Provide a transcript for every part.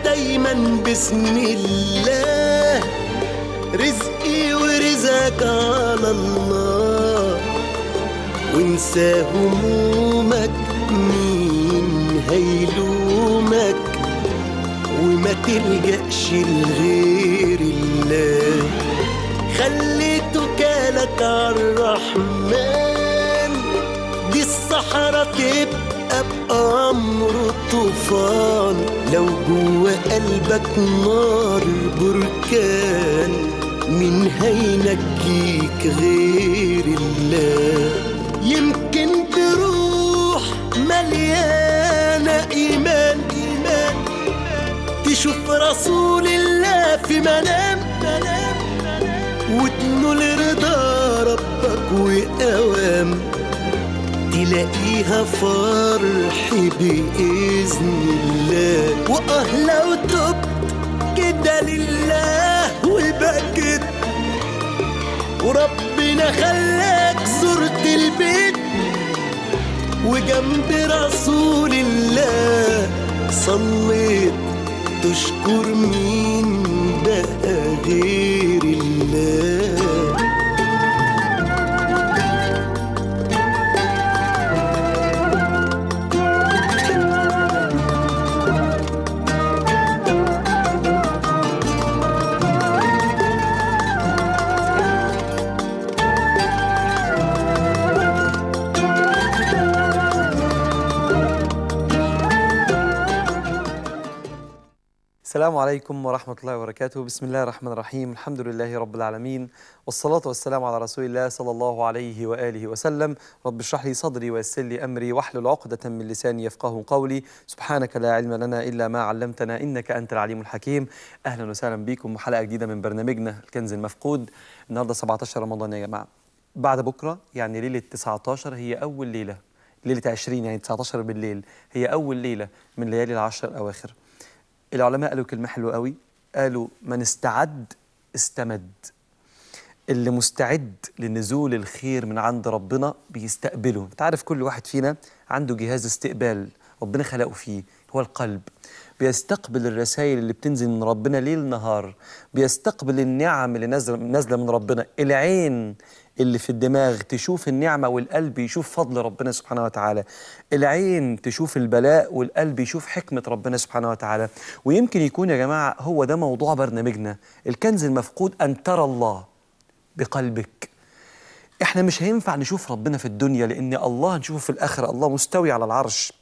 دايما بسم الله رزقي ورزقك على الله وانسى همومك مين هيلومك وما تلجأش لغير الله خلي توكالك عالرحمن دي الصحراء تبقى بأمر طوفان لو جوا قلبك نار بركان مين هينجيك غير الله يمكن تروح مليانة إيمان إيمان تشوف رسول الله في منام منام وتنول رضا ربك وأوام تلاقيها فرح بإذن الله وآه لو تبت كده لله وبكت وربنا خلاك زرت البيت وجنب رسول الله صليت تشكر مين بقى غير الله السلام عليكم ورحمة الله وبركاته بسم الله الرحمن الرحيم الحمد لله رب العالمين والصلاة والسلام على رسول الله صلى الله عليه وآله وسلم رب اشرح لي صدري ويسر لي أمري واحلل عقدة من لساني يفقه قولي سبحانك لا علم لنا إلا ما علمتنا إنك أنت العليم الحكيم أهلا وسهلا بكم وحلقة جديدة من برنامجنا الكنز المفقود النهاردة 17 رمضان يا جماعة بعد بكرة يعني ليلة 19 هي أول ليلة ليلة 20 يعني 19 بالليل هي أول ليلة من ليالي العشر الأواخر العلماء قالوا كلمة حلوة قوي قالوا من استعد استمد اللي مستعد لنزول الخير من عند ربنا بيستقبله انت عارف كل واحد فينا عنده جهاز استقبال ربنا خلقه فيه هو القلب بيستقبل الرسائل اللي بتنزل من ربنا ليل نهار بيستقبل النعم اللي نازله نازله من ربنا العين اللي في الدماغ تشوف النعمة والقلب يشوف فضل ربنا سبحانه وتعالى العين تشوف البلاء والقلب يشوف حكمة ربنا سبحانه وتعالى ويمكن يكون يا جماعة هو ده موضوع برنامجنا الكنز المفقود أن ترى الله بقلبك احنا مش هينفع نشوف ربنا في الدنيا لأن الله هنشوفه في الآخرة الله مستوي على العرش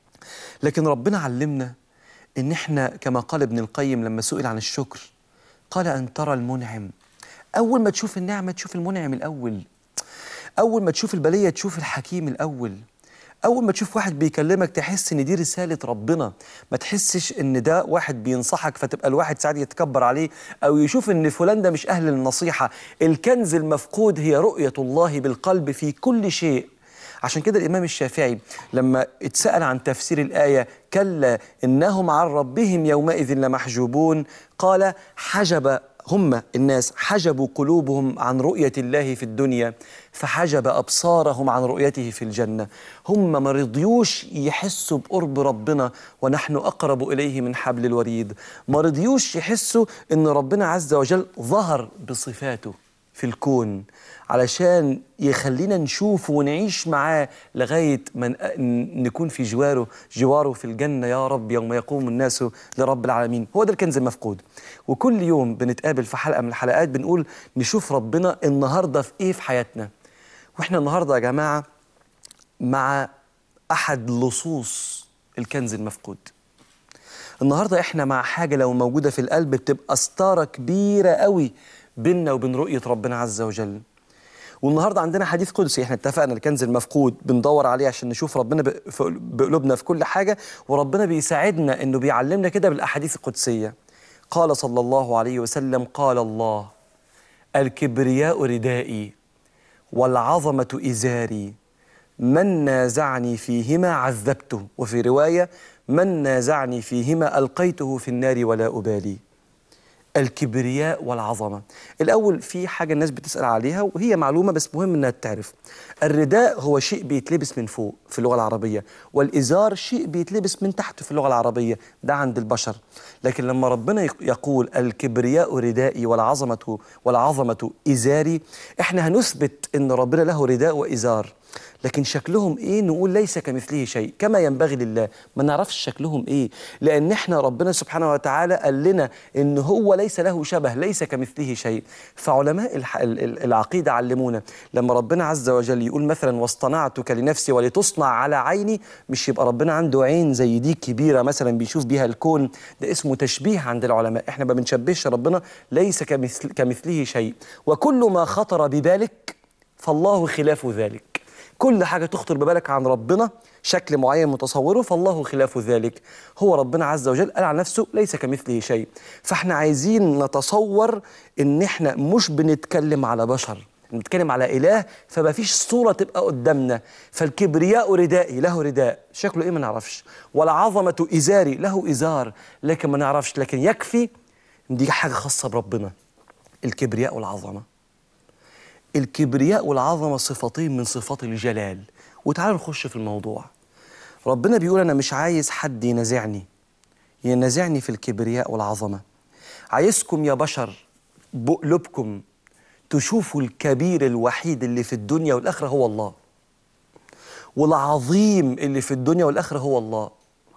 لكن ربنا علمنا ان احنا كما قال ابن القيم لما سئل عن الشكر قال ان ترى المنعم اول ما تشوف النعمه تشوف المنعم الاول اول ما تشوف البليه تشوف الحكيم الاول اول ما تشوف واحد بيكلمك تحس ان دي رساله ربنا ما تحسش ان ده واحد بينصحك فتبقى الواحد ساعات يتكبر عليه او يشوف ان فلان ده مش اهل للنصيحه الكنز المفقود هي رؤيه الله بالقلب في كل شيء عشان كده الإمام الشافعي لما اتسأل عن تفسير الآية كلا إنهم عن ربهم يومئذ لمحجوبون قال حجب هم الناس حجبوا قلوبهم عن رؤية الله في الدنيا فحجب أبصارهم عن رؤيته في الجنة هم ما رضيوش يحسوا بقرب ربنا ونحن أقرب إليه من حبل الوريد ما رضيوش يحسوا أن ربنا عز وجل ظهر بصفاته في الكون علشان يخلينا نشوفه ونعيش معاه لغاية ما نكون في جواره جواره في الجنة يا رب يوم يقوم الناس لرب العالمين هو ده الكنز المفقود وكل يوم بنتقابل في حلقة من الحلقات بنقول نشوف ربنا النهاردة في إيه في حياتنا وإحنا النهاردة يا جماعة مع أحد لصوص الكنز المفقود النهاردة إحنا مع حاجة لو موجودة في القلب بتبقى ستارة كبيرة قوي بيننا وبين رؤية ربنا عز وجل والنهارده عندنا حديث قدسي احنا اتفقنا الكنز المفقود بندور عليه عشان نشوف ربنا بقلوبنا في كل حاجه وربنا بيساعدنا انه بيعلمنا كده بالاحاديث القدسيه قال صلى الله عليه وسلم قال الله الكبرياء ردائي والعظمه ازاري من نازعني فيهما عذبته وفي روايه من نازعني فيهما القيته في النار ولا ابالي الكبرياء والعظمة الأول في حاجة الناس بتسأل عليها وهي معلومة بس مهم إنها تتعرف الرداء هو شيء بيتلبس من فوق في اللغة العربية والإزار شيء بيتلبس من تحت في اللغة العربية ده عند البشر لكن لما ربنا يق- يقول الكبرياء ردائي والعظمة والعظمة إزاري احنا هنثبت إن ربنا له رداء وإزار لكن شكلهم ايه نقول ليس كمثله شيء كما ينبغي لله ما نعرفش شكلهم ايه لان احنا ربنا سبحانه وتعالى قال لنا ان هو ليس له شبه ليس كمثله شيء فعلماء الح- ال- ال- العقيده علمونا لما ربنا عز وجل يقول مثلا واصطنعتك لنفسي ولتصنع على عيني مش يبقى ربنا عنده عين زي دي كبيره مثلا بيشوف بيها الكون ده اسمه تشبيه عند العلماء احنا ما بنشبهش ربنا ليس كمثل كمثله شيء وكل ما خطر ببالك فالله خلاف ذلك كل حاجة تخطر ببالك عن ربنا شكل معين متصوره فالله خلاف ذلك هو ربنا عز وجل قال عن نفسه ليس كمثله شيء فاحنا عايزين نتصور ان احنا مش بنتكلم على بشر نتكلم على إله فما فيش صورة تبقى قدامنا فالكبرياء ردائي له رداء شكله إيه ما نعرفش والعظمة إزاري له إزار لكن ما نعرفش لكن يكفي إن دي حاجة خاصة بربنا الكبرياء والعظمة الكبرياء والعظمة صفتين من صفات الجلال وتعالوا نخش في الموضوع ربنا بيقول أنا مش عايز حد ينازعني ينازعني في الكبرياء والعظمة عايزكم يا بشر بقلوبكم تشوفوا الكبير الوحيد اللي في الدنيا والآخرة هو الله والعظيم اللي في الدنيا والآخرة هو الله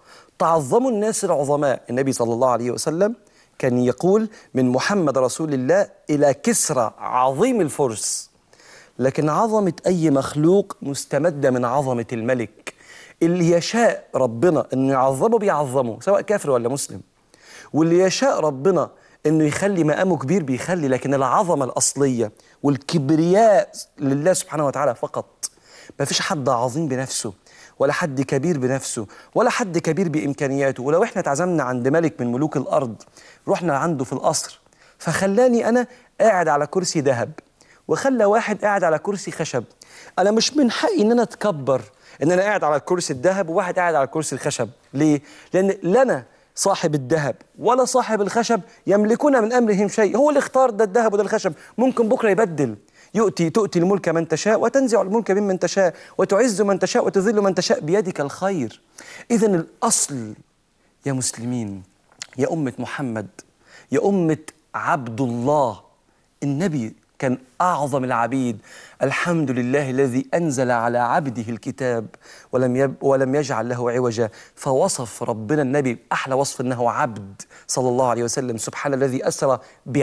تعظموا الناس العظماء النبي صلى الله عليه وسلم كان يقول من محمد رسول الله إلى كسرى عظيم الفرس لكن عظمة أي مخلوق مستمدة من عظمة الملك اللي يشاء ربنا أنه يعظمه بيعظمه سواء كافر ولا مسلم واللي يشاء ربنا انه يخلي مقامه كبير بيخلي لكن العظمه الاصليه والكبرياء لله سبحانه وتعالى فقط ما فيش حد عظيم بنفسه ولا حد كبير بنفسه ولا حد كبير بامكانياته ولو احنا اتعزمنا عند ملك من ملوك الارض رحنا عنده في القصر فخلاني انا قاعد على كرسي ذهب وخلى واحد قاعد على كرسي خشب انا مش من حقي ان انا اتكبر ان انا قاعد على الكرسي الذهب وواحد قاعد على الكرسي الخشب ليه لان لنا صاحب الذهب ولا صاحب الخشب يملكون من امرهم شيء هو اللي اختار ده الذهب وده الخشب ممكن بكره يبدل يؤتي تؤتي الملك من تشاء وتنزع الملك ممن تشاء وتعز من تشاء وتذل من تشاء بيدك الخير اذا الاصل يا مسلمين يا امه محمد يا امه عبد الله النبي كان أعظم العبيد الحمد لله الذي أنزل على عبده الكتاب ولم, يب ولم يجعل له عوجا فوصف ربنا النبي أحلى وصف أنه عبد صلى الله عليه وسلم سبحان الذي أسرى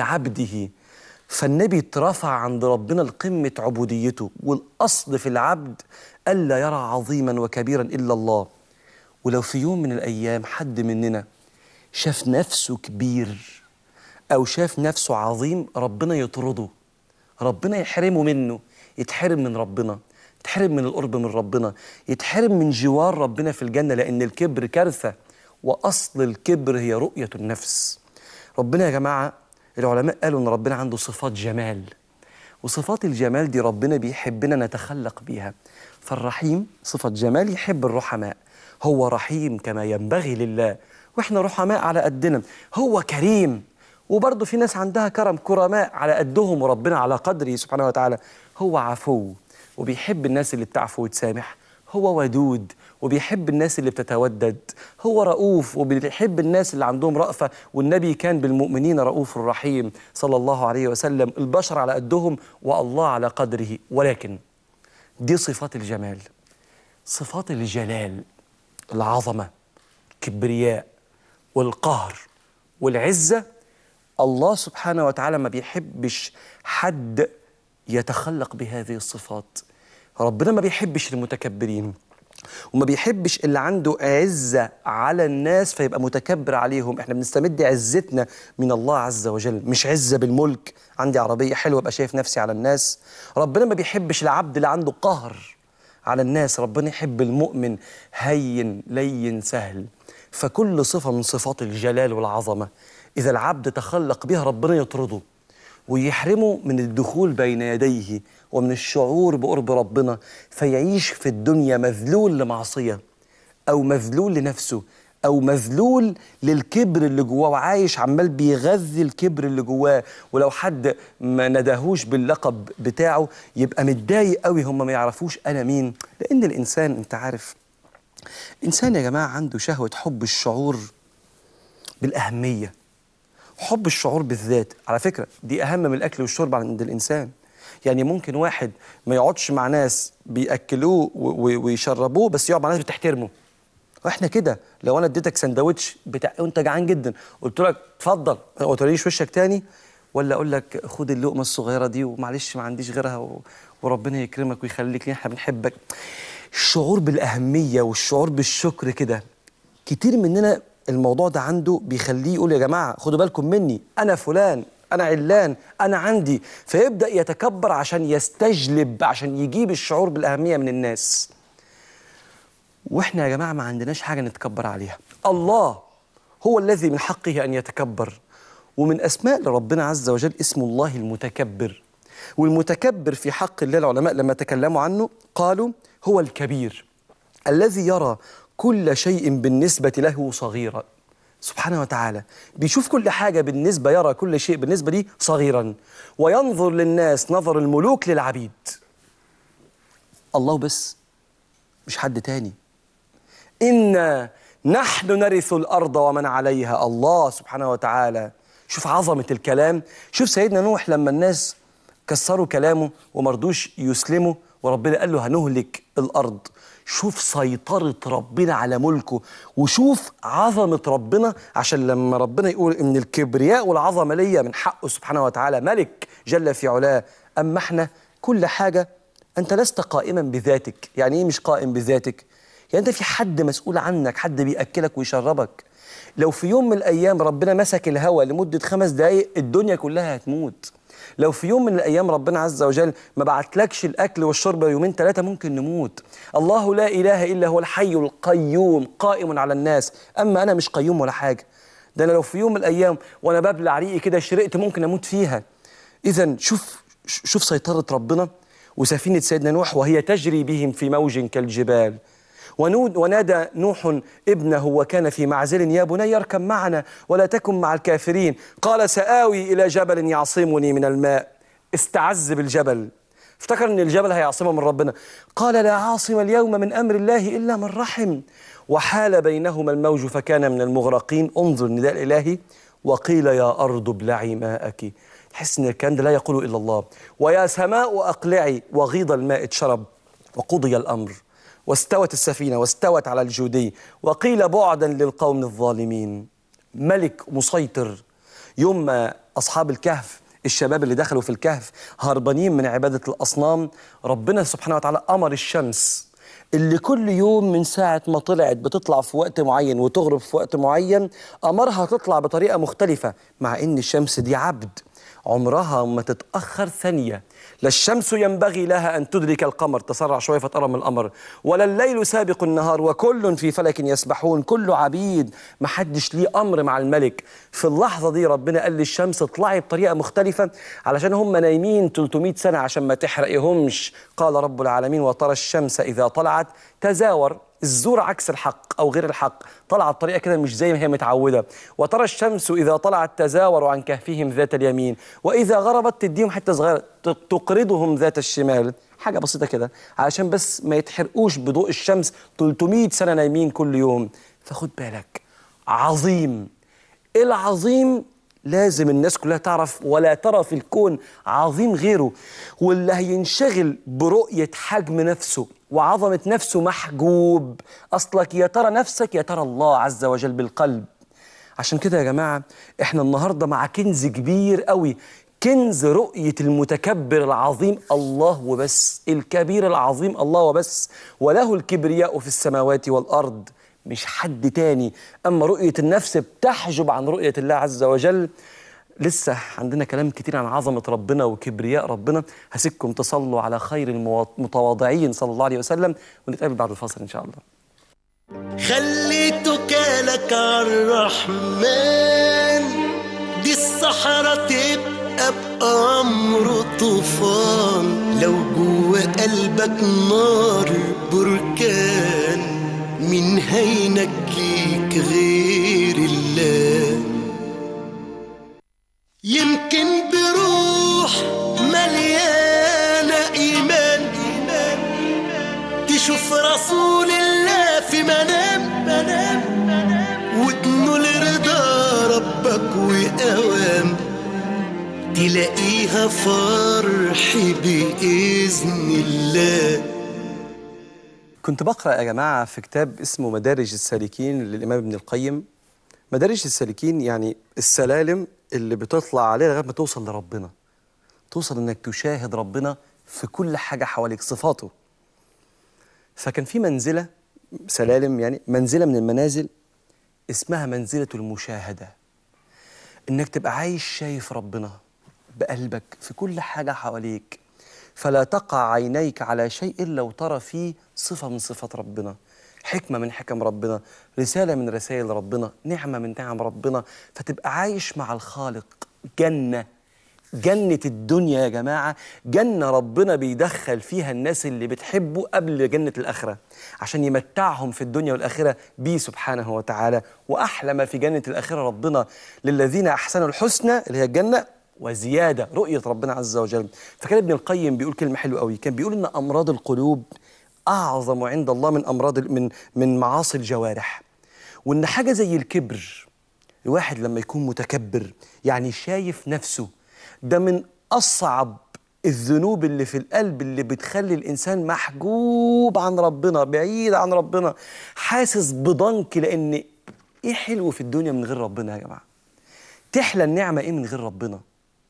بعبده فالنبي اترفع عند ربنا لقمة عبوديته والأصل في العبد ألا يرى عظيما وكبيرا إلا الله ولو في يوم من الأيام حد مننا شاف نفسه كبير أو شاف نفسه عظيم ربنا يطرده ربنا يحرمه منه يتحرم من ربنا يتحرم من القرب من ربنا يتحرم من جوار ربنا في الجنة لأن الكبر كارثة وأصل الكبر هي رؤية النفس ربنا يا جماعة العلماء قالوا إن ربنا عنده صفات جمال وصفات الجمال دي ربنا بيحبنا نتخلق بيها فالرحيم صفة جمال يحب الرحماء هو رحيم كما ينبغي لله واحنا رحماء على قدنا هو كريم وبرضه في ناس عندها كرم كرماء على قدهم وربنا على قدره سبحانه وتعالى هو عفو وبيحب الناس اللي بتعفو وتسامح هو ودود وبيحب الناس اللي بتتودد هو رؤوف وبيحب الناس اللي عندهم رأفة والنبي كان بالمؤمنين رؤوف رحيم صلى الله عليه وسلم البشر على قدهم والله على قدره ولكن دي صفات الجمال صفات الجلال العظمة الكبرياء والقهر والعزة الله سبحانه وتعالى ما بيحبش حد يتخلق بهذه الصفات ربنا ما بيحبش المتكبرين وما بيحبش اللي عنده عزة على الناس فيبقى متكبر عليهم احنا بنستمد عزتنا من الله عز وجل مش عزة بالملك عندي عربية حلوة ابقى شايف نفسي على الناس ربنا ما بيحبش العبد اللي عنده قهر على الناس ربنا يحب المؤمن هين لين سهل فكل صفة من صفات الجلال والعظمة إذا العبد تخلق بها ربنا يطرده ويحرمه من الدخول بين يديه ومن الشعور بقرب ربنا فيعيش في الدنيا مذلول لمعصية أو مذلول لنفسه او مذلول للكبر اللي جواه وعايش عمال بيغذي الكبر اللي جواه ولو حد ما ندهوش باللقب بتاعه يبقى متضايق قوي هم ما يعرفوش انا مين لان الانسان انت عارف انسان يا جماعه عنده شهوه حب الشعور بالاهميه حب الشعور بالذات على فكره دي اهم من الاكل والشرب عند الانسان يعني ممكن واحد ما يقعدش مع ناس بياكلوه و- و- ويشربوه بس يقعد مع ناس بتحترمه واحنا كده لو انا اديتك سندوتش بتاع وانت جعان جدا قلت لك اتفضل ما تورينيش وشك تاني ولا اقول لك خد اللقمه الصغيره دي ومعلش ما عنديش غيرها و... وربنا يكرمك ويخليك لينا احنا بنحبك الشعور بالاهميه والشعور بالشكر كده كتير مننا الموضوع ده عنده بيخليه يقول يا جماعه خدوا بالكم مني انا فلان انا علان انا عندي فيبدا يتكبر عشان يستجلب عشان يجيب الشعور بالاهميه من الناس واحنا يا جماعه ما عندناش حاجه نتكبر عليها الله هو الذي من حقه ان يتكبر ومن اسماء لربنا عز وجل اسم الله المتكبر والمتكبر في حق الله العلماء لما تكلموا عنه قالوا هو الكبير الذي يرى كل شيء بالنسبه له صغيرا سبحانه وتعالى بيشوف كل حاجة بالنسبة يرى كل شيء بالنسبة لي صغيرا وينظر للناس نظر الملوك للعبيد الله بس مش حد تاني إنا نحن نرث الأرض ومن عليها الله سبحانه وتعالى شوف عظمة الكلام شوف سيدنا نوح لما الناس كسروا كلامه ومرضوش يسلموا وربنا قال له هنهلك الأرض شوف سيطرة ربنا على ملكه وشوف عظمة ربنا عشان لما ربنا يقول إن الكبرياء والعظمة ليا من حقه سبحانه وتعالى ملك جل في علاه أما احنا كل حاجة أنت لست قائما بذاتك يعني إيه مش قائم بذاتك؟ يعني أنت في حد مسؤول عنك حد بيأكلك ويشربك لو في يوم من الأيام ربنا مسك الهوى لمدة خمس دقايق الدنيا كلها هتموت لو في يوم من الأيام ربنا عز وجل ما بعتلكش الأكل والشرب يومين ثلاثة ممكن نموت الله لا إله إلا هو الحي القيوم قائم على الناس أما أنا مش قيوم ولا حاجة ده أنا لو في يوم من الأيام وأنا ببلع ريقي كده شرقت ممكن أموت فيها إذا شوف شوف سيطرة ربنا وسفينة سيدنا نوح وهي تجري بهم في موج كالجبال ونود ونادى نوح ابنه وكان في معزل يا بني اركب معنا ولا تكن مع الكافرين قال سآوي إلى جبل يعصمني من الماء استعز بالجبل افتكر ان الجبل هيعصمه من ربنا قال لا عاصم اليوم من امر الله الا من رحم وحال بينهما الموج فكان من المغرقين انظر النداء الالهي وقيل يا ارض ابلعي ماءك تحس ان الكلام ده لا يقوله الا الله ويا سماء اقلعي وغيض الماء اتشرب وقضي الامر واستوت السفينه واستوت على الجودي وقيل بعدا للقوم الظالمين ملك مسيطر يوم ما اصحاب الكهف الشباب اللي دخلوا في الكهف هربانين من عباده الاصنام ربنا سبحانه وتعالى امر الشمس اللي كل يوم من ساعة ما طلعت بتطلع في وقت معين وتغرب في وقت معين أمرها تطلع بطريقة مختلفة مع إن الشمس دي عبد عمرها ما تتأخر ثانية لا الشمس ينبغي لها أن تدرك القمر تسرع شوية فتقرب من القمر ولا الليل سابق النهار وكل في فلك يسبحون كله عبيد ما حدش ليه أمر مع الملك في اللحظة دي ربنا قال للشمس اطلعي بطريقة مختلفة علشان هم نايمين 300 سنة عشان ما تحرقيهمش قال رب العالمين وترى الشمس إذا طلعت تزاور الزور عكس الحق او غير الحق طلعت بطريقه كده مش زي ما هي متعوده وترى الشمس اذا طلعت تزاور عن كهفهم ذات اليمين واذا غربت تديهم حته صغيره ت- تقرضهم ذات الشمال حاجه بسيطه كده علشان بس ما يتحرقوش بضوء الشمس 300 سنه نايمين كل يوم فخد بالك عظيم العظيم لازم الناس كلها تعرف ولا ترى في الكون عظيم غيره واللي هينشغل برؤية حجم نفسه وعظمة نفسه محجوب أصلك يا ترى نفسك يا ترى الله عز وجل بالقلب عشان كده يا جماعة احنا النهاردة مع كنز كبير قوي كنز رؤية المتكبر العظيم الله وبس الكبير العظيم الله وبس وله الكبرياء في السماوات والأرض مش حد تاني أما رؤية النفس بتحجب عن رؤية الله عز وجل لسه عندنا كلام كتير عن عظمة ربنا وكبرياء ربنا هسيبكم تصلوا على خير المتواضعين صلى الله عليه وسلم ونتقابل بعد الفاصل إن شاء الله خليتك لك الرحمن دي الصحراء تبقى بأمر طوفان لو جوا قلبك نار بركان مين هينجيك لك غير الله يمكن بروح مليانة إيمان تشوف رسول الله في منام منام وتنول رضا ربك وأوام تلاقيها فرح بإذن الله كنت بقرأ يا جماعة في كتاب اسمه مدارج السالكين للإمام ابن القيم مدارج السالكين يعني السلالم اللي بتطلع عليها لغاية ما توصل لربنا توصل إنك تشاهد ربنا في كل حاجة حواليك صفاته فكان في منزلة سلالم يعني منزلة من المنازل اسمها منزلة المشاهدة إنك تبقى عايش شايف ربنا بقلبك في كل حاجة حواليك فلا تقع عينيك على شيء إلا وترى فيه صفة من صفات ربنا حكمة من حكم ربنا رسالة من رسائل ربنا نعمة من نعم ربنا فتبقى عايش مع الخالق جنة جنة الدنيا يا جماعة جنة ربنا بيدخل فيها الناس اللي بتحبه قبل جنة الآخرة عشان يمتعهم في الدنيا والآخرة بيه سبحانه وتعالى وأحلى ما في جنة الآخرة ربنا للذين أحسنوا الحسنى اللي هي الجنة وزيادة رؤية ربنا عز وجل فكان ابن القيم بيقول كلمة حلوة قوي كان بيقول إن أمراض القلوب أعظم عند الله من أمراض من من معاصي الجوارح وإن حاجة زي الكبر الواحد لما يكون متكبر يعني شايف نفسه ده من أصعب الذنوب اللي في القلب اللي بتخلي الإنسان محجوب عن ربنا بعيد عن ربنا حاسس بضنك لأن إيه حلو في الدنيا من غير ربنا يا جماعة تحلى النعمة إيه من غير ربنا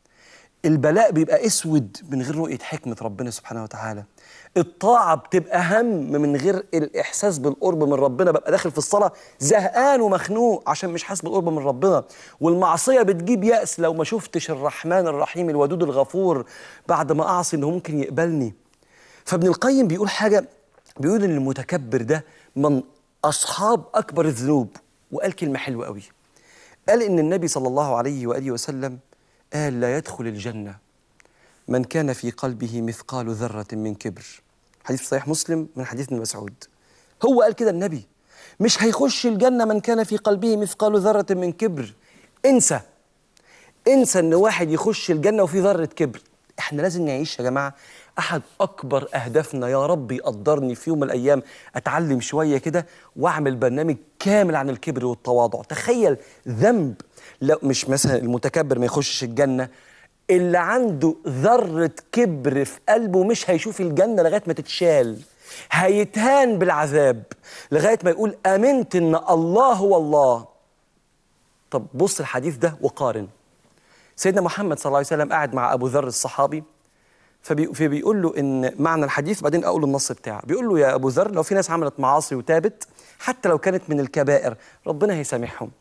البلاء بيبقى اسود من غير رؤيه حكمه ربنا سبحانه وتعالى الطاعه بتبقى هم من غير الاحساس بالقرب من ربنا ببقى داخل في الصلاه زهقان ومخنوق عشان مش حاسس بالقرب من ربنا والمعصيه بتجيب ياس لو ما شفتش الرحمن الرحيم الودود الغفور بعد ما اعصي انه ممكن يقبلني فابن القيم بيقول حاجه بيقول ان المتكبر ده من اصحاب اكبر الذنوب وقال كلمه حلوه قوي قال ان النبي صلى الله عليه واله وسلم قال لا يدخل الجنة من كان في قلبه مثقال ذرة من كبر حديث صحيح مسلم من حديث ابن مسعود هو قال كده النبي مش هيخش الجنة من كان في قلبه مثقال ذرة من كبر انسى انسى ان واحد يخش الجنة وفي ذرة كبر احنا لازم نعيش يا جماعة احد اكبر اهدافنا يا رب يقدرني في يوم من الايام اتعلم شوية كده واعمل برنامج كامل عن الكبر والتواضع تخيل ذنب لا مش مثلا المتكبر ما يخشش الجنة اللي عنده ذرة كبر في قلبه مش هيشوف الجنة لغاية ما تتشال هيتهان بالعذاب لغاية ما يقول آمنت إن الله هو الله طب بص الحديث ده وقارن سيدنا محمد صلى الله عليه وسلم قاعد مع أبو ذر الصحابي فبي فبيقول له ان معنى الحديث بعدين اقول النص بتاعه بيقول له يا ابو ذر لو في ناس عملت معاصي وتابت حتى لو كانت من الكبائر ربنا هيسامحهم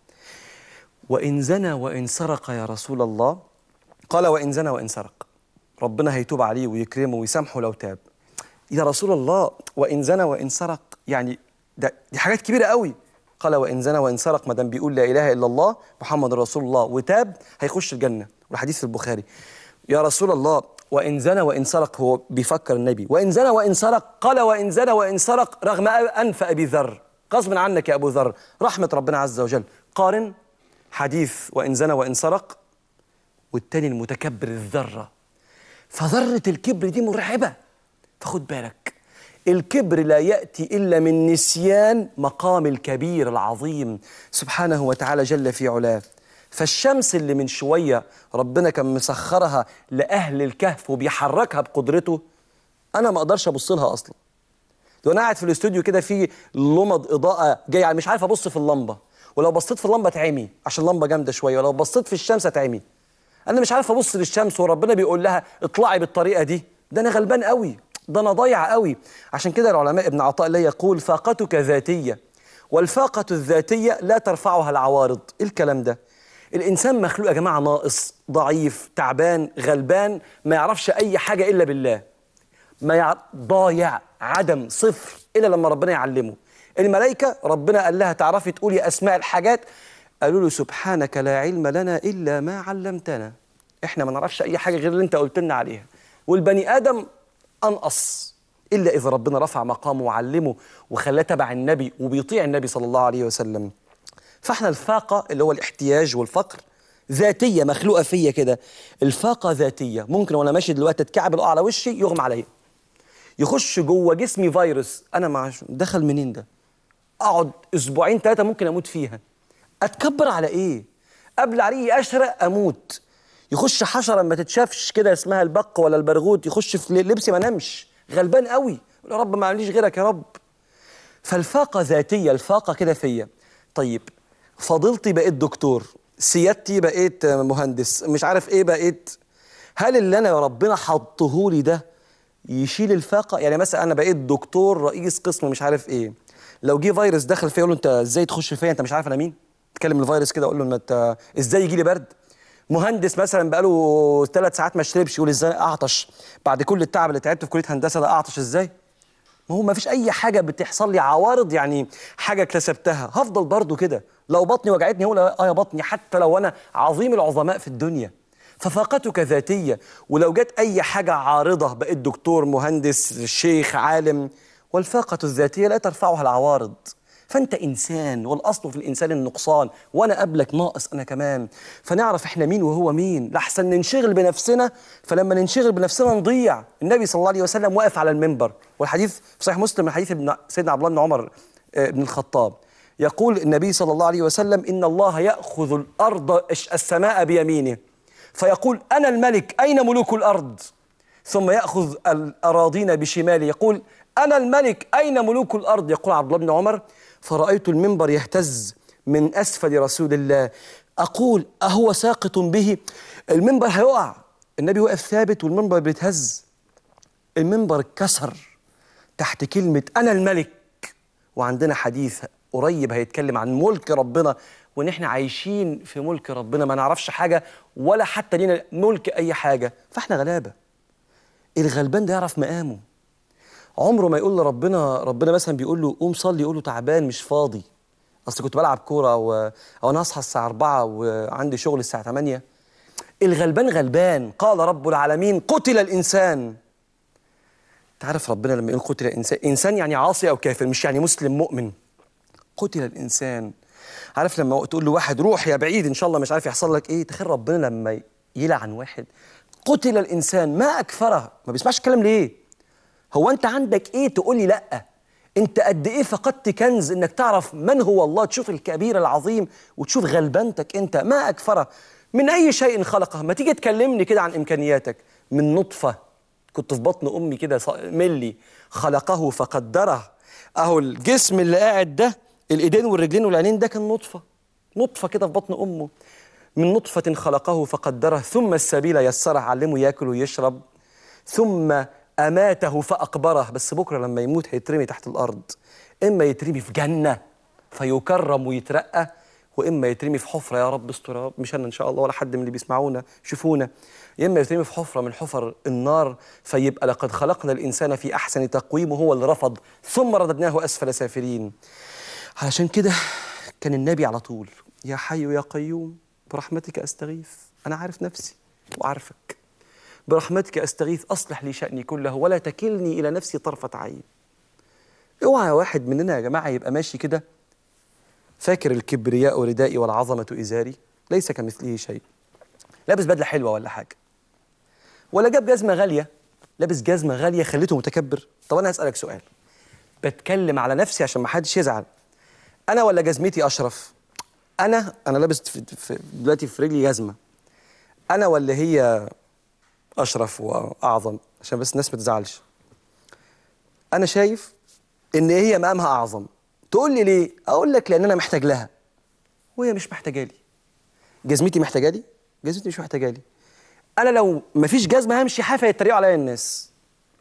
وإن زنى وإن سرق يا رسول الله قال وإن زنى وإن سرق ربنا هيتوب عليه ويكرمه ويسامحه لو تاب يا رسول الله وإن زنى وإن سرق يعني ده دي حاجات كبيرة قوي قال وإن زنى وإن سرق ما دام بيقول لا إله إلا الله محمد رسول الله وتاب هيخش الجنة والحديث في البخاري يا رسول الله وإن زنى وإن سرق هو بيفكر النبي وإن زنى وإن سرق قال وإن زنى وإن سرق رغم أنف أبي ذر غصبا عنك يا أبو ذر رحمة ربنا عز وجل قارن حديث وإن زنى وإن سرق والتاني المتكبر الذرة فذرة الكبر دي مرعبة فخد بالك الكبر لا يأتي إلا من نسيان مقام الكبير العظيم سبحانه وتعالى جل في علاه فالشمس اللي من شوية ربنا كان مسخرها لأهل الكهف وبيحركها بقدرته أنا ما أقدرش أبص لها أصلا لو أنا قاعد في الاستوديو كده في لمض إضاءة جاية مش عارف أبص في اللمبة ولو بصيت في اللمبه تعمي عشان اللمبه جامده شويه ولو بصيت في الشمس تعمي انا مش عارف ابص للشمس وربنا بيقول لها اطلعي بالطريقه دي ده انا غلبان قوي ده انا ضايع قوي عشان كده العلماء ابن عطاء الله يقول فاقتك ذاتيه والفاقه الذاتيه لا ترفعها العوارض ايه الكلام ده الانسان مخلوق يا جماعه ناقص ضعيف تعبان غلبان ما يعرفش اي حاجه الا بالله ما يع... ضايع عدم صفر الا لما ربنا يعلمه الملائكة ربنا قال لها تعرفي تقولي أسماء الحاجات قالوا له سبحانك لا علم لنا إلا ما علمتنا إحنا ما نعرفش أي حاجة غير اللي أنت قلت لنا عليها والبني آدم أنقص إلا إذا ربنا رفع مقامه وعلمه وخلاه تبع النبي وبيطيع النبي صلى الله عليه وسلم فاحنا الفاقه اللي هو الاحتياج والفقر ذاتيه مخلوقه فيا كده الفاقه ذاتيه ممكن وانا ماشي دلوقتي اتكعبل على وشي يغمى عليا يخش جوه جسمي فيروس انا مع دخل منين ده اقعد اسبوعين ثلاثه ممكن اموت فيها اتكبر على ايه قبل عريقي اشرق اموت يخش حشره ما تتشافش كده اسمها البق ولا البرغوت يخش في لبسي ما انامش غلبان قوي يا رب ما عمليش غيرك يا رب فالفاقه ذاتيه الفاقه كده فيا طيب فضيلتي بقيت دكتور سيادتي بقيت مهندس مش عارف ايه بقيت هل اللي انا ربنا حطهولي ده يشيل الفاقه يعني مثلا انا بقيت دكتور رئيس قسم مش عارف ايه لو جه فيروس دخل فيا يقول له انت ازاي تخش فيا انت مش عارف انا مين تكلم الفيروس كده اقول له انت ازاي يجي لي برد مهندس مثلا بقاله ثلاث ساعات ما شربش يقول ازاي اعطش بعد كل التعب اللي تعبته في كليه هندسه ده اعطش ازاي ما هو ما فيش اي حاجه بتحصل لي عوارض يعني حاجه اكتسبتها هفضل برضو كده لو بطني وجعتني اقول اه يا بطني حتى لو انا عظيم العظماء في الدنيا ففاقتك ذاتيه ولو جت اي حاجه عارضه بقيت دكتور مهندس شيخ عالم والفاقه الذاتيه لا ترفعها العوارض فانت انسان والاصل في الانسان النقصان وانا قبلك ناقص انا كمان فنعرف احنا مين وهو مين لاحسن ننشغل بنفسنا فلما ننشغل بنفسنا نضيع النبي صلى الله عليه وسلم واقف على المنبر والحديث في صحيح مسلم من حديث ابن سيدنا عبد الله بن عمر آه، بن الخطاب يقول النبي صلى الله عليه وسلم ان الله ياخذ الارض السماء بيمينه فيقول انا الملك اين ملوك الارض ثم ياخذ الاراضين بشماله يقول انا الملك اين ملوك الارض يقول عبد الله بن عمر فرأيت المنبر يهتز من أسفل رسول الله أقول أهو ساقط به المنبر هيقع النبي وقف ثابت والمنبر بيتهز المنبر اتكسر تحت كلمة أنا الملك وعندنا حديث قريب هيتكلم عن ملك ربنا وان احنا عايشين في ملك ربنا ما نعرفش حاجة ولا حتى لينا ملك أي حاجة فاحنا غلابة الغلبان ده يعرف مقامه عمره ما يقول لربنا ربنا مثلا بيقول له قوم صلي يقول له تعبان مش فاضي اصل كنت بلعب كوره او او انا هصحى الساعه 4 وعندي شغل الساعه 8 الغلبان غلبان قال رب العالمين قتل الانسان تعرف ربنا لما يقول قتل الانسان انسان يعني عاصي او كافر مش يعني مسلم مؤمن قتل الانسان عارف لما تقول له واحد روح يا بعيد ان شاء الله مش عارف يحصل لك ايه تخيل ربنا لما يلعن واحد قتل الانسان ما اكفره ما بيسمعش الكلام ليه هو انت عندك ايه تقول لي لا انت قد ايه فقدت كنز انك تعرف من هو الله تشوف الكبير العظيم وتشوف غلبنتك انت ما اكفره من اي شيء خلقه ما تيجي تكلمني كده عن امكانياتك من نطفه كنت في بطن امي كده ص- ملي خلقه فقدره اهو الجسم اللي قاعد ده الايدين والرجلين والعينين ده كان نطفه نطفه كده في بطن امه من نطفه خلقه فقدره ثم السبيل يسره علمه ياكل ويشرب ثم أماته فأقبره بس بكرة لما يموت هيترمي تحت الأرض إما يترمي في جنة فيكرم ويترقى وإما يترمي في حفرة يا رب استر يا رب مش أنا إن شاء الله ولا حد من اللي بيسمعونا يشوفونا يا إما يترمي في حفرة من حفر النار فيبقى لقد خلقنا الإنسان في أحسن تقويم وهو اللي رفض ثم رددناه أسفل سافلين علشان كده كان النبي على طول يا حي يا قيوم برحمتك أستغيث أنا عارف نفسي وعارفك برحمتك استغيث اصلح لي شاني كله ولا تكلني الى نفسي طرفه عين اوعى واحد مننا يا جماعه يبقى ماشي كده فاكر الكبرياء ردائي والعظمه ازاري ليس كمثله شيء لابس بدله حلوه ولا حاجه ولا جاب جزمه غاليه لابس جزمه غاليه خليته متكبر طب انا هسالك سؤال بتكلم على نفسي عشان ما حدش يزعل انا ولا جزمتي اشرف انا انا لابس في في دلوقتي في رجلي جزمه انا ولا هي اشرف واعظم عشان بس الناس ما تزعلش انا شايف ان هي مقامها اعظم تقول لي ليه اقول لك لان انا محتاج لها وهي مش محتاجه لي جزمتي محتاجه لي جزمتي مش محتاجه لي انا لو مفيش جزمه همشي حافه يتريقوا عليا الناس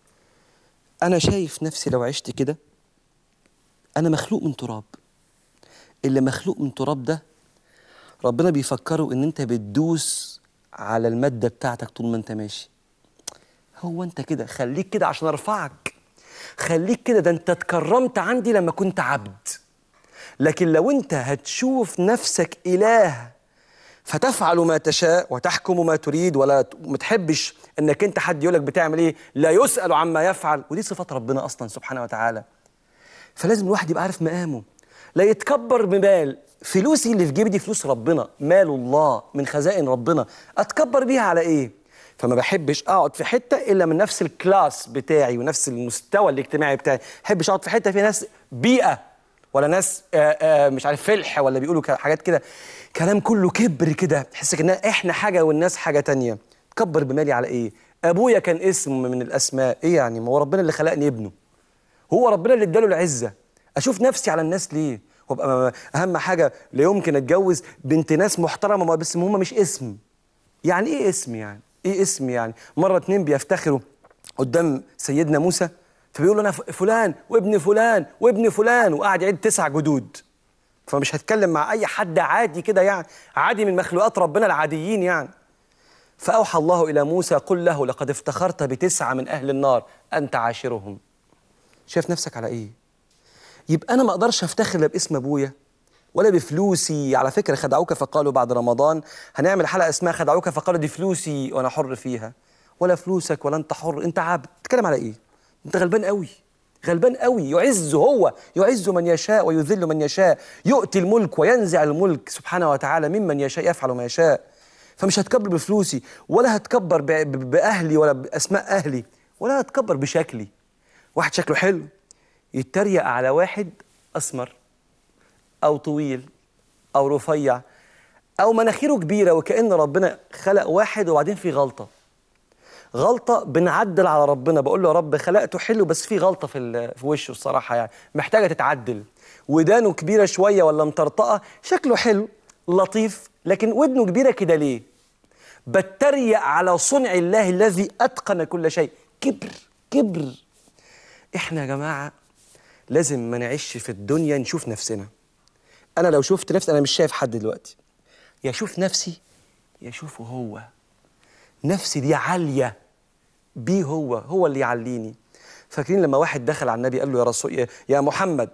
انا شايف نفسي لو عشت كده انا مخلوق من تراب اللي مخلوق من تراب ده ربنا بيفكره ان انت بتدوس على المادة بتاعتك طول ما انت ماشي هو انت كده خليك كده عشان ارفعك خليك كده ده انت اتكرمت عندي لما كنت عبد لكن لو انت هتشوف نفسك اله فتفعل ما تشاء وتحكم ما تريد ولا ت- ما تحبش انك انت حد يقولك بتعمل ايه لا يسأل عما يفعل ودي صفات ربنا اصلا سبحانه وتعالى فلازم الواحد يبقى عارف مقامه لا يتكبر بمال فلوسي اللي في جيبي دي فلوس ربنا مال الله من خزائن ربنا اتكبر بيها على ايه فما بحبش اقعد في حته الا من نفس الكلاس بتاعي ونفس المستوى الاجتماعي بتاعي ما بحبش اقعد في حته فيها ناس بيئه ولا ناس آآ آآ مش عارف فلح ولا بيقولوا ك- حاجات كده كلام كله كبر كده تحسك ان احنا حاجه والناس حاجه تانية تكبر بمالي على ايه ابويا كان اسم من الاسماء ايه يعني ما هو ربنا اللي خلقني ابنه هو ربنا اللي اداله العزه اشوف نفسي على الناس ليه وابقى اهم حاجه لا يمكن اتجوز بنت ناس محترمه ما- بس هم مش اسم يعني ايه اسم يعني ايه اسم يعني مره اتنين بيفتخروا قدام سيدنا موسى فبيقول له انا ف- فلان وابن فلان وابن فلان وقعد يعد تسع جدود فمش هتكلم مع اي حد عادي كده يعني عادي من مخلوقات ربنا العاديين يعني فاوحى الله الى موسى قل له لقد افتخرت بتسعه من اهل النار انت عاشرهم شايف نفسك على ايه يبقى انا ما اقدرش افتخر لا باسم ابويا ولا بفلوسي على فكره خدعوك فقالوا بعد رمضان هنعمل حلقه اسمها خدعوك فقالوا دي فلوسي وانا حر فيها ولا فلوسك ولا انت حر انت عبد تتكلم على ايه انت غلبان قوي غلبان قوي يعز هو يعز من يشاء ويذل من يشاء يؤتي الملك وينزع الملك سبحانه وتعالى ممن يشاء يفعل ما يشاء فمش هتكبر بفلوسي ولا هتكبر ب- ب- باهلي ولا باسماء اهلي ولا هتكبر بشكلي واحد شكله حلو يتريق على واحد اسمر او طويل او رفيع او مناخيره كبيره وكان ربنا خلق واحد وبعدين في غلطه غلطه بنعدل على ربنا بقول له يا رب خلقته حلو بس في غلطه في ال- في وشه الصراحه يعني محتاجه تتعدل ودانه كبيره شويه ولا مطرطقه شكله حلو لطيف لكن ودنه كبيره كده ليه بتريق على صنع الله الذي اتقن كل شيء كبر كبر احنا يا جماعه لازم ما نعيش في الدنيا نشوف نفسنا انا لو شفت نفسي انا مش شايف حد دلوقتي يا اشوف نفسي يا اشوفه هو نفسي دي عاليه بيه هو هو اللي يعليني فاكرين لما واحد دخل على النبي قال له يا رسول يا- يا محمد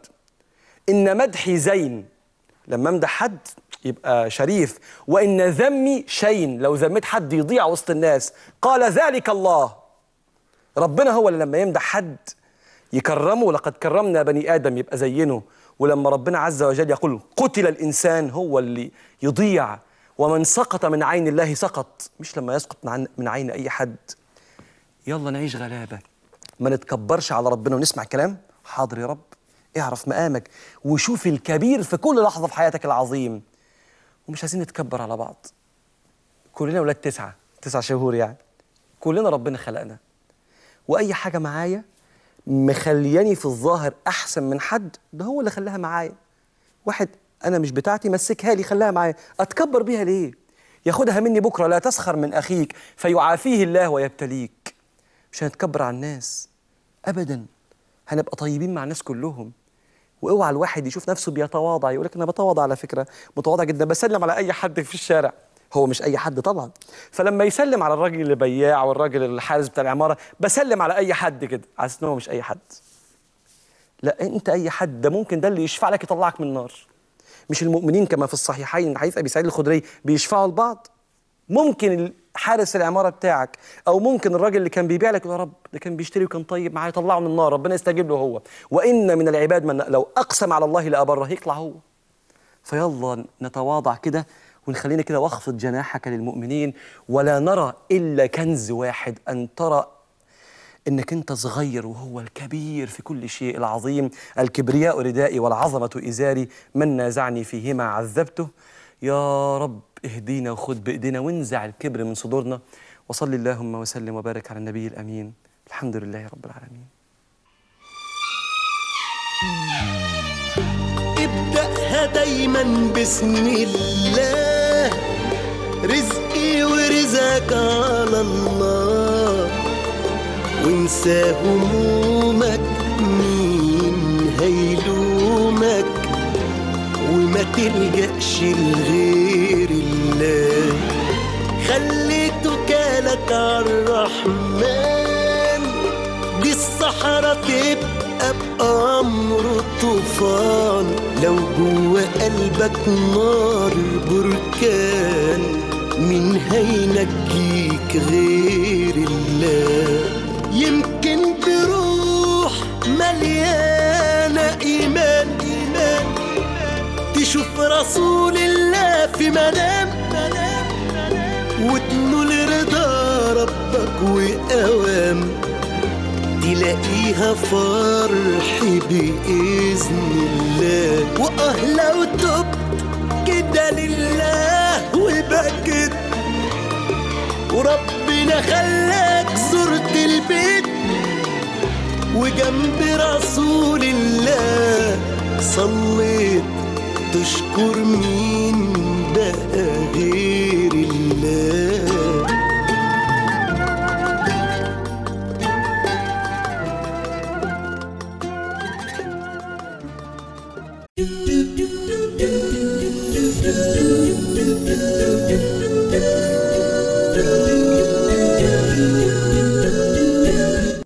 ان مدحي زين لما امدح حد يبقى شريف وان ذمي شين لو ذميت حد يضيع وسط الناس قال ذلك الله ربنا هو اللي لما يمدح حد يكرمه لقد كرمنا بني ادم يبقى زينه ولما ربنا عز وجل يقول قتل الانسان هو اللي يضيع ومن سقط من عين الله سقط مش لما يسقط من عن- من عين اي حد يلا نعيش غلابه ما نتكبرش على ربنا ونسمع كلام حاضر يا رب اعرف مقامك وشوف الكبير في كل لحظه في حياتك العظيم ومش عايزين نتكبر على بعض كلنا ولاد تسعه تسع شهور يعني كلنا ربنا خلقنا واي حاجه معايا مخلياني في الظاهر احسن من حد ده هو اللي خلاها معايا واحد انا مش بتاعتي مسكها لي خلاها معايا اتكبر بيها ليه ياخدها مني بكره لا تسخر من اخيك فيعافيه الله ويبتليك مش هنتكبر على الناس ابدا هنبقى طيبين مع الناس كلهم واوعى الواحد يشوف نفسه بيتواضع يقول لك انا بتواضع على فكره متواضع جدا بسلم على اي حد في الشارع هو مش اي حد طبعا فلما يسلم على الراجل اللي بياع والراجل الحارس بتاع العماره بسلم على اي حد كده على اساس ان هو مش اي حد لا انت اي حد ده ممكن ده اللي يشفع لك يطلعك من النار مش المؤمنين كما في الصحيحين حديث ابي سعيد الخدري بيشفعوا لبعض ممكن حارس العماره بتاعك او ممكن الراجل اللي كان بيبيع لك يا رب ده كان بيشتري وكان طيب معاه يطلعه من النار ربنا يستجيب له هو وان من العباد من لو اقسم على الله لابره يطلع هو فيلا نتواضع كده ونخلينا كده واخفض جناحك للمؤمنين ولا نرى الا كنز واحد ان ترى انك انت صغير وهو الكبير في كل شيء العظيم الكبرياء ردائي والعظمه ازاري من نازعني فيهما عذبته يا رب اهدينا وخد بايدينا وانزع الكبر من صدورنا وصل اللهم وسلم وبارك على النبي الامين الحمد لله رب العالمين ابدأها دايما بسم الله رزقي ورزقك على الله وانسى همومك مين هيلومك وما تلجأش لغير الله خلي توكالك عالرحمن دي الصحراء تبقى بأمر طوفان لو جوا قلبك نار بركان مين هينجيك غير الله يمكن بروح مليانة إيمان إيمان تشوف رسول الله في منام وتنول رضا ربك وأوام تلاقيها فرح بإذن الله وآه لو تبت كده لله وبكت وربنا خلاك زرت البيت وجنب رسول الله صليت تشكر مين